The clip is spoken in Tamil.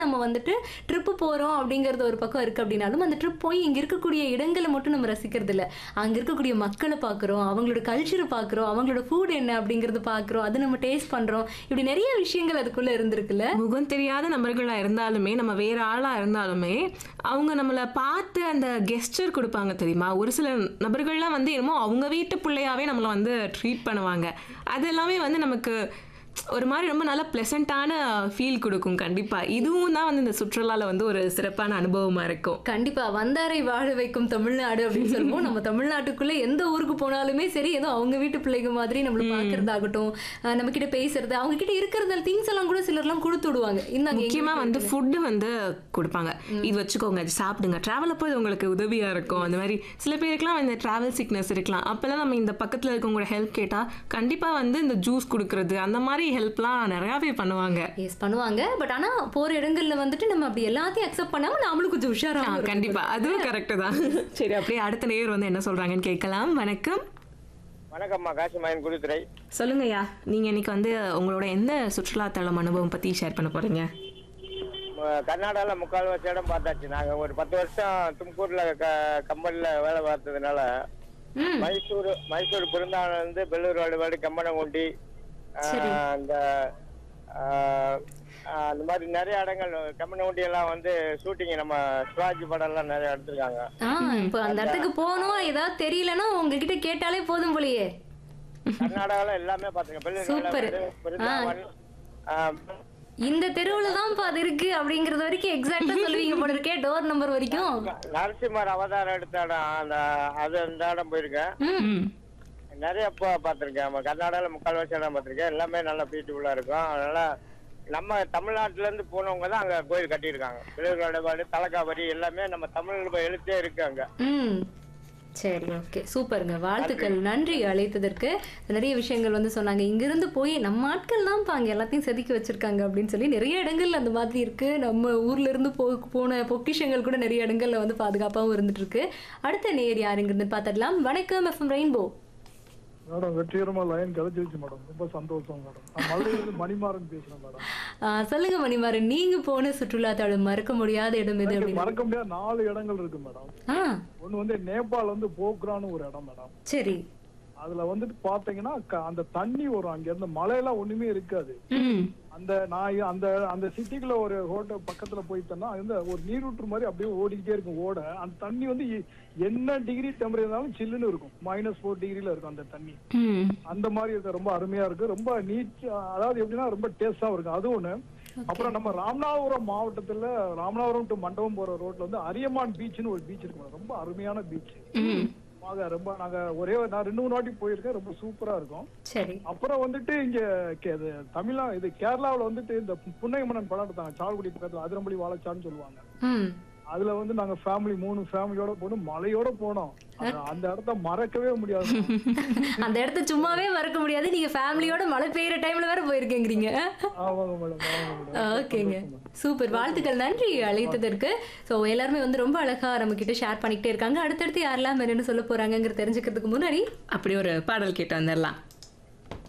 நம்ம வந்துட்டு ட்ரிப்பு போறோம் அப்படிங்கிறது ஒரு பக்கம் இருக்கு அப்படின்னாலும் அந்த ட்ரிப் போய் இங்க இருக்கக்கூடிய இடங்களை மட்டும் நம்ம ரசிக்கிறது இல்ல அங்க இருக்கக்கூடிய மக்களை பார்க்குறோம் அவங்களோட கல்ச்சரை பார்க்குறோம் அவங்களோட ஃபுட் என்ன அப்படிங்கறது பார்க்குறோம் அது நம்ம டேஸ்ட் பண்றோம் இப்படி நிறைய விஷயங்கள் அதுக்குள்ள இருந்திருக்குல்ல முகம் தெரியாத நபர்களா இருந்தாலுமே நம்ம வேற ஆளா இருந்தாலுமே அவங்க நம்மளை பார்த்து அந்த கெஸ்டர் கொடுப்பாங்க தெரியுமா ஒரு சில நபர்கள்லாம் வந்து என்னமோ அவங்க வீட்டு பிள்ளையாவே நம்மளை வந்து ட்ரீட் பண்ணுவாங்க அது எல்லாமே வந்து நமக்கு ஒரு மாதிரி ரொம்ப நல்ல ப்ளசண்ட்டான ஃபீல் கொடுக்கும் கண்டிப்பா இதுவும் தான் வந்து இந்த சுற்றுலால வந்து ஒரு சிறப்பான அனுபவமா இருக்கும் கண்டிப்பா வந்தாரை வாழ வைக்கும் தமிழ்நாடு அப்படின்னு சொல்லுவோம் நம்ம தமிழ்நாட்டுக்குள்ள எந்த ஊருக்கு போனாலுமே சரி ஏதோ அவங்க வீட்டு பிள்ளைங்க மாதிரி நம்மள பாக்குறதாகட்டும் அஹ் நம்ம கிட்ட பேசுறது அவங்க கிட்ட இருக்கிற திங்ஸ் எல்லாம் கூட சிலர்லாம் கொடுத்து விடுவாங்க இந்தாங்க எங்க முக்கியமா வந்து ஃபுட்டு வந்து கொடுப்பாங்க இது வச்சுக்கோங்க இது சாப்பிடுங்க ட்ராவல் அப்போ இது உங்களுக்கு உதவியா இருக்கும் அந்த மாதிரி சில பேருக்குலாம் இந்த டிராவல் சிக்னஸ் இருக்கலாம் அப்பெல்லாம் நம்ம இந்த பக்கத்துல இருக்கவங்களோட ஹெல்ப் கேட்டா கண்டிப்பா வந்து இந்த ஜூஸ் கொடுக்கறது அந்த மாதிரி ஹெல்ப்லாம் நிறையாவே பண்ணுவாங்க எஸ் பண்ணுவாங்க பட் ஆனா போற இடங்கள்ல வந்துட்டு நம்ம அப்படி எல்லாத்தையும் அக்செப்ட் பண்ணாம நாமளும் கொஞ்சம் உஷாரா ஆ, கண்டிப்பா அதுவும் கரெக்ட் தான் சரி அப்படியே அடுத்த நேயர் வந்து என்ன சொல்றாங்கன்னு கேட்கலாம் வணக்கம் வணக்கம்மா காசிமாயன் குருத்துறை சொல்லுங்கய்யா நீங்க இன்னைக்கு வந்து உங்களோட எந்த சுற்றுலா தளம் அனுபவம் பத்தி ஷேர் பண்ண போறீங்க கர்நாடகாவில் முக்கால்வாசி இடம் பார்த்தாச்சு நாங்கள் ஒரு பத்து வருஷம் தும்கூரில் க கம்பெனியில் வேலை பார்த்ததுனால ம் மைசூர் மைசூர் பிருந்தாவனம் பெல்லூர் வாடுபாடு கம்மனங்குண்டி ஆஹ், இந்த ஆஹ், ஆஹ், அந்த மாதிரி நிறைய இடங்கள் கம்மனங்குண்டி எல்லாம் வந்து ஷூட்டிங் நம்ம சிவாஜி படம் எல்லாம் நிறைய எடுத்திருக்காங்க ஆ இப்போ அந்த இடத்துக்கு போகணும் ஏதாவது தெரியலன்னா உங்ககிட்ட கேட்டாலே போதும் போலயே கர்நாடகாவில் எல்லாமே பார்த்துருக்கேன் பெல்லூர் Super. வாடுபாடு, பிருந்தாவன் ஆஹ், இந்த தெருவுல தான்ப்பா அது இருக்கு அப்படிங்கறது வரைக்கும் எக்ஸாக்டா சொல்லுவீங்க போல இருக்கே டோர் நம்பர் வரைக்கும் நரசிம்மர் அவதாரம் எடுத்த இடம் அந்த அது அந்த இடம் போயிருக்கேன் ம் ம் நிறைய இப்போ பார்த்துருக்கேன் நம்ம கர்நாடகாவில் முக்கால்வாசி இடம் பார்த்துருக்கேன் எல்லாமே நல்லா பியூட்டிஃபுல்லாக இருக்கும் அதனால நம்ம தமிழ்நாட்டுல இருந்து போனவங்க தான் அங்கே கோயில் கட்டியிருக்காங்க பிள்ளைகளோட தலக்காவரி எல்லாமே நம்ம தமிழ் எழுத்தே இருக்கு அங்கே ம் சரி ஓகே சூப்பருங்க வாழ்த்துக்கள் நன்றி அழைத்ததற்கு நிறைய விஷயங்கள் வந்து சொன்னாங்க இங்கிருந்து போய் நம்ம ஆட்கள் தான் அங்க எல்லாத்தையும் செதுக்கி வச்சிருக்காங்க அப்படின்னு சொல்லி நிறைய இடங்கள்ல அந்த மாதிரி இருக்கு நம்ம ஊர்ல இருந்து போ போன பொக்கிஷங்கள் கூட நிறைய இடங்கள்ல வந்து பாதுகாப்பாகவும் இருந்துட்டு இருக்கு அடுத்த நேர் யாருங்கிறது பார்த்துடலாம் வணக்கம் எஃப்எம் ரெயின்போ மேடம் வெற்றிகரமா லைன் கிடைச்சிருச்சு மேடம் ரொம்ப சந்தோஷம் மேடம் நான் மதுரையிலிருந்து மணிமாறன் பேசுறேன் மேடம் ஆஹ் சொல்லுங்க மணிமாறன் நீங்க போன சுற்றுலா தளம் மறக்க முடியாத இடம் எது எனக்கு அப்படின்னு மறக்க முடியாத நாலு இடங்கள் இருக்கு மேடம் ஆ ஒண்ணு வந்து நேபாள் வந்து போக்ரான்னு ஒரு இடம் மேடம் சரி அதுல வந்துட்டு பாத்தீங்கன்னா க- அந்த தண்ணி வரும் அங்க இருந்து மழையெல்லாம் ஒண்ணுமே இருக்காது ம் அந்த நான் அந்த அந்த சிட்டிக்குள்ள ஒரு ஹோட்டல் பக்கத்துல போயிட்டேன்னா அந்த ஒரு நீரூற்று மாதிரி அப்படியே ஓடிக்கிட்டே இருக்கும் ஓட அந்த தண்ணி வந்து எ- என்ன டிகிரி டெம்பரேச்சர் இருந்தாலும் சில்லுன்னு இருக்கும் மைனஸ் ஃபோர் டிகிரில இருக்கும் அந்த தண்ணி ம் அந்த மாதிரி இருக்க ரொம்ப அருமையா இருக்கு ரொம்ப நீட் அதாவது எப்படின்னா ரொம்ப டேஸ்டா இருக்கும் அது ஒண்ணு அப்புறம் நம்ம ராமநாதபுரம் மாவட்டத்துல ராமநாதபுரம் டு மண்டபம் போற ரோட்ல வந்து அரியமான் பீச்னு ஒரு பீச் இருக்கு madam. ரொம்ப அருமையான பீச் ம் ரொம்ப நாங்க ஒரே ஒரு- நான் ரெண்டு மூணு வாட்டி போயிருக்கேன் ரொம்ப சூப்பரா இருக்கும் சரி அப்புறம் வந்துட்டு இங்க கே- இது தமிழ்நா இது கேரளாவுல வந்துட்டு இந்த புன்னையமனன் படம் எடுத்தாங்க சால்குடி பக்கத்துல அதிரம்பள்ளி வாழைச்சான்னு சொல்லுவாங்க ம் அதுல வந்து நாங்க ஃபேமிலி மூணு ஃபேமிலியோட போனோம் மலையோட போனோம் அது- அந்த இடத்த மறக்கவே முடியாது அந்த இடத்த சும்மாவே மறக்க முடியாது நீங்க ஃபேமிலியோட மழை பெய்யுற டைம்ல வேற போயிருக்கீங்க ஆமாங்க மேடம் ஆமாங்க மேடம் ஓகேங்க சூப்பர் வாழ்த்துக்கள் நன்றி அழைத்ததற்கு ஸோ எல்லாருமே வந்து ரொம்ப அழகா நம்ம கிட்ட ஷேர் பண்ணிக்கிட்டே இருக்காங்க அடுத்தடுத்து யாரெல்லாம் என்னென்னு சொல்ல போறாங்கங்கிற தெரிஞ்சுக்கிறதுக்கு முன்னாடி அப்படி ஒரு பாடல் கேட்டு வந்துடலாம்